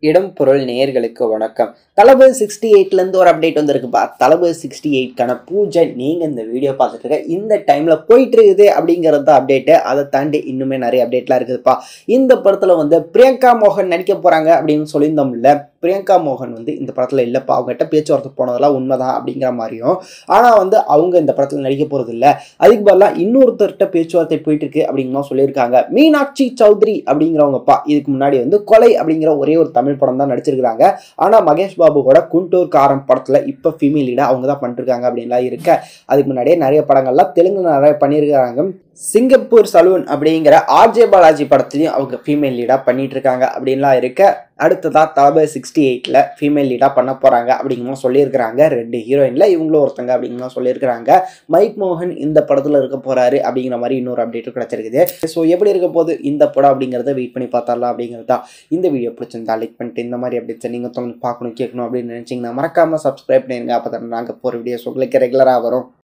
இடம் பொருள் நேயர்களுக்கு வணக்கம் தளபதி சிக்ஸ்டி எயிட்லேருந்து ஒரு அப்டேட் வந்திருக்குப்பா தளபதி சிக்ஸ்டி எயிட்கான பூஜை நீங்கள் இந்த வீடியோ பார்த்துட்டு இருக்க இந்த டைமில் போயிட்டு இருக்குது அப்படிங்கிறது தான் அப்டேட்டு அதை தாண்டி இன்னுமே நிறைய அப்டேட்லாம் இருக்குதுப்பா இந்த படத்தில் வந்து பிரியங்கா மோகன் நடிக்க போகிறாங்க அப்படின்னு சொல்லியிருந்தோம்ல பிரியங்கா மோகன் வந்து இந்த படத்தில் இல்லைப்பா அவங்ககிட்ட பேச்சுவார்த்தை போனதெல்லாம் உண்மைதான் அப்படிங்கிற மாதிரியும் ஆனால் வந்து அவங்க இந்த படத்தில் நடிக்க போகிறது இல்லை அதுக்கு பதிலாக இன்னொருத்தர்கிட்ட பேச்சுவார்த்தை போயிட்டு இருக்கு அப்படிங்கிற மாதிரி சொல்லியிருக்காங்க மீனாட்சி சௌத்ரி அப்படிங்கிறவங்கப்பா இதுக்கு முன்னாடி வந்து கொலை அப்படிங்கிற ஒரே ஒரு தமிழ் படம் தான் நடிச்சிருக்காங்க ஆனால் மகேஷ் பாபுவோட குண்டூர் காரம் படத்தில் இப்போ ஃபீமேல் லீடாக அவங்க தான் பண்ணிருக்காங்க அப்படின்லாம் இருக்க அதுக்கு முன்னாடியே நிறைய படங்கள்லாம் தெலுங்கு நிறைய பண்ணியிருக்காங்க சிங்கப்பூர் சலூன் அப்படிங்கிற ஆர்ஜே பாலாஜி படத்துலையும் அவங்க ஃபீமேல் லீடாக பண்ணிட்டு இருக்காங்க அப்படின்லாம் இருக்க அடுத்ததாக தளபதி சிக்ஸ்டி எயிட்டில் ஃபீமேல் லீடாக பண்ண போகிறாங்க அப்படிங்கிற சொல்லியிருக்கிறாங்க ரெண்டு ஹீரோயினில் இவங்களும் ஒருத்தங்க அப்படிங்கிற சொல்லியிருக்கிறாங்க மைக் மோகன் இந்த படத்தில் இருக்க போகிறாரு அப்படிங்கிற மாதிரி இன்னொரு அப்டேட்டும் கிடச்சிருக்குது ஸோ எப்படி இருக்க போகுது இந்த படம் அப்படிங்கிறத வெயிட் பண்ணி பார்த்தரலாம் அப்படிங்கிறது தான் இந்த வீடியோ பிடிச்சிருந்தா லைக் பண்ணிட்டு இந்த மாதிரி அப்டேட்ஸை நீங்கள் தொடர்ந்து பார்க்கணும் கேட்கணும் அப்படின்னு நினச்சிங்கன்னா மறக்காமல் சப்ஸ்கிரைப் பண்ணிடுங்க அப்போ தான் நாங்கள் போகிற வீடியோஸ் உங்களுக்கு ரெகுலராக வரும்